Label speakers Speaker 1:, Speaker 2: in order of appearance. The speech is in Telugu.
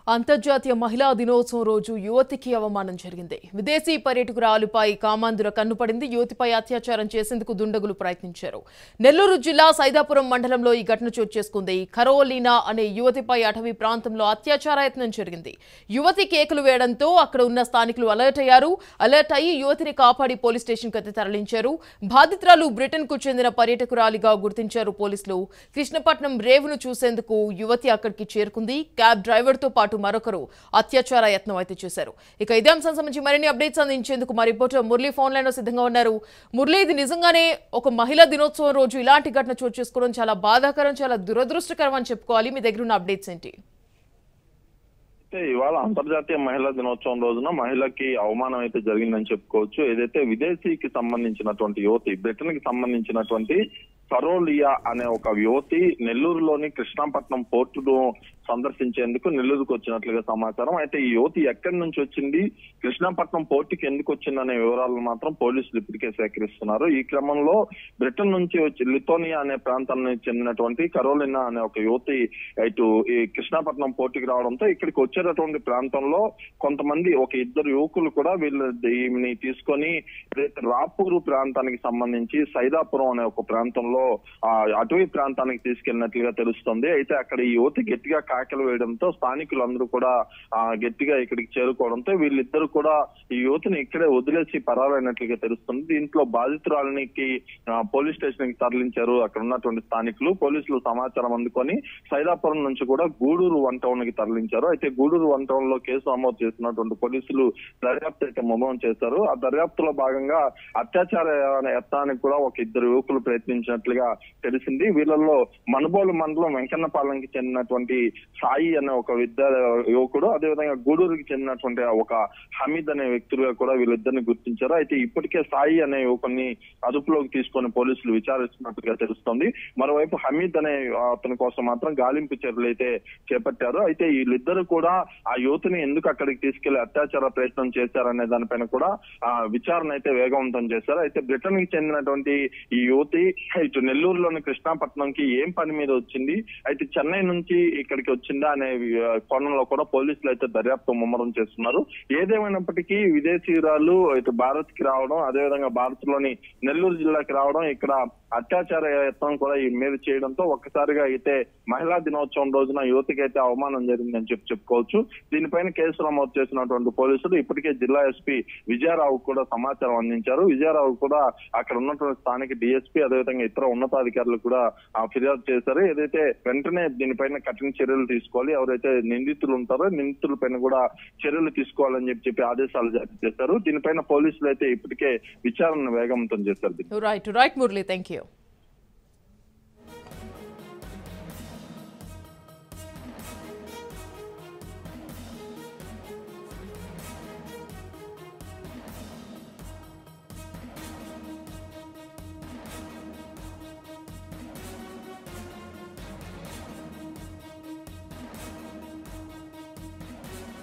Speaker 1: అంతర్జాతీయ మహిళా దినోత్సవం రోజు యువతికి అవమానం జరిగింది విదేశీ పర్యటకురాలుపై కామాంధుల కన్నుపడింది యువతిపై అత్యాచారం చేసేందుకు దుండగులు ప్రయత్నించారు నెల్లూరు జిల్లా సైదాపురం మండలంలో ఈ ఘటన చోటు చేసుకుంది కరోలీనా అనే యువతిపై అటవీ ప్రాంతంలో అత్యాచార యత్నం జరిగింది యువతి కేకులు వేయడంతో అక్కడ ఉన్న స్థానికులు అలర్ట్ అయ్యారు అలర్ట్ అయ్యి యువతిని కాపాడి పోలీస్ స్టేషన్ కి తరలించారు బాధితురాలు బ్రిటన్ కు చెందిన పర్యటకురాలిగా గుర్తించారు పోలీసులు కృష్ణపట్నం రేవును చూసేందుకు యువతి అక్కడికి చేరుకుంది క్యాబ్ డ్రైవర్ తో పాటు మరొకరు అత్యాచార యత్నం అయితే చేశారు ఇక ఇదే అంశం సంబంధించి మరిన్ని అప్డేట్స్ అందించేందుకు మా రిపోర్టర్ మురళి ఫోన్ లైన్ లో సిద్ధంగా ఉన్నారు మురళి ఇది నిజంగానే ఒక మహిళా దినోత్సవం రోజు ఇలాంటి ఘటన చోటు చేసుకోవడం చాలా బాధాకరం చాలా దురదృష్టకరం అని చెప్పుకోవాలి మీ దగ్గర ఉన్న అప్డేట్స్ ఏంటి
Speaker 2: అయితే ఇవాళ అంతర్జాతీయ మహిళా దినోత్సవం రోజున మహిళకి అవమానం అయితే జరిగిందని చెప్పుకోవచ్చు ఏదైతే విదేశీకి సంబంధించినటువంటి యువతి బ్రిటన్ కి సంబంధించినటువంటి సరోలియా అనే ఒక యువతి నెల్లూరులోని కృష్ణాపట్నం పోర్టును సందర్శించేందుకు నెల్లూరుకు వచ్చినట్లుగా సమాచారం అయితే ఈ యువతి ఎక్కడి నుంచి వచ్చింది కృష్ణాపట్నం పోర్టుకి ఎందుకు వచ్చిందనే వివరాలను మాత్రం పోలీసులు ఇప్పటికే సేకరిస్తున్నారు ఈ క్రమంలో బ్రిటన్ నుంచి వచ్చి లిథోనియా అనే ప్రాంతానికి చెందినటువంటి కరోలినా అనే ఒక యువతి ఇటు ఈ కృష్ణాపట్నం పోర్టుకి రావడంతో ఇక్కడికి వచ్చేటటువంటి ప్రాంతంలో కొంతమంది ఒక ఇద్దరు యువకులు కూడా వీళ్ళు ఈమెని తీసుకొని రాపూరు ప్రాంతానికి సంబంధించి సైదాపురం అనే ఒక ప్రాంతంలో ఆ అటవీ ప్రాంతానికి తీసుకెళ్ళినట్లుగా తెలుస్తుంది అయితే అక్కడ ఈ యువతి గట్టిగా కాకలు వేయడంతో స్థానికులందరూ కూడా ఆ గట్టిగా ఇక్కడికి చేరుకోవడంతో వీళ్ళిద్దరు కూడా ఈ యువతిని ఇక్కడే వదిలేసి పరారైనట్లుగా తెలుస్తుంది దీంట్లో బాధితురాలనికి ఆ, పోలీస్ స్టేషన్ కి తరలించారు అక్కడ ఉన్నటువంటి స్థానికులు పోలీసులు సమాచారం అందుకొని సైదాపురం నుంచి కూడా గూడూరు వన్ టౌన్ కి తరలించారు అయితే గూడూరు వన్ టౌన్ లో కేసు నమోదు చేసినటువంటి పోలీసులు దర్యాప్తు అయితే మొదలు చేశారు ఆ దర్యాప్తులో భాగంగా అత్యాచార యత్నానికి కూడా ఒక ఇద్దరు యువకులు ప్రయత్నించినట్లుగా తెలిసింది వీళ్ళల్లో మనుబోలు మండలం వెంకన్నపాలెంకి చెందినటువంటి సాయి అనే ఒక విద్యా యువకుడు అదేవిధంగా గూడూరుకి చెందినటువంటి ఒక హమీద్ అనే వ్యక్తులుగా కూడా వీళ్ళిద్దరిని గుర్తించారు అయితే ఇప్పటికే సాయి అనే యువకుని అదుపులోకి తీసుకొని పోలీసులు విచారిస్తున్నట్టుగా తెలుస్తోంది మరోవైపు హమీద్ అనే అతని కోసం మాత్రం గాలింపు చర్యలు అయితే చేపట్టారు అయితే వీళ్ళిద్దరు కూడా ఆ యువతిని ఎందుకు అక్కడికి తీసుకెళ్లి అత్యాచార ప్రయత్నం చేశారనే దానిపైన కూడా ఆ విచారణ అయితే వేగవంతం చేశారు అయితే బ్రిటన్ కి చెందినటువంటి ఈ యువతి ఇటు నెల్లూరులోని కృష్ణాపట్నంకి ఏం పని మీద వచ్చింది అయితే చెన్నై నుంచి ఇక్కడికి వచ్చిందా అనే ఆ, కోణంలో కూడా పోలీసులు అయితే దర్యాప్తు ముమ్మరం చేస్తున్నారు ఏదేమైనప్పటికీ విదేశీయురాలు ఇటు భారత్ కి రావడం అదేవిధంగా భారత్ లోని నెల్లూరు జిల్లాకి రావడం ఇక్కడ అత్యాచార యత్నం కూడా ఈ మీద చేయడంతో ఒక్కసారిగా అయితే మహిళా దినోత్సవం రోజున యువతికి అయితే అవమానం జరిగిందని చెప్పి చెప్పుకోవచ్చు దీనిపైన కేసు నమోదు చేసినటువంటి పోలీసులు ఇప్పటికే జిల్లా ఎస్పీ విజయరావు కూడా సమాచారం అందించారు విజయరావు కూడా అక్కడ ఉన్నటువంటి స్థానిక డిఎస్పీ అదేవిధంగా ఇతర ఉన్నతాధికారులు కూడా ఆ, ఫిర్యాదు చేశారు ఏదైతే వెంటనే దీనిపైన కఠిన చర్యలు తీసుకోవాలి ఎవరైతే నిందితులు ఉంటారో నిందితుల పైన కూడా చర్యలు తీసుకోవాలని చెప్పి చెప్పి ఆదేశాలు జారీ చేశారు దీనిపైన పోలీసులు అయితే ఇప్పటికే విచారణను వేగవంతం చేశారు
Speaker 1: right right Murali thank you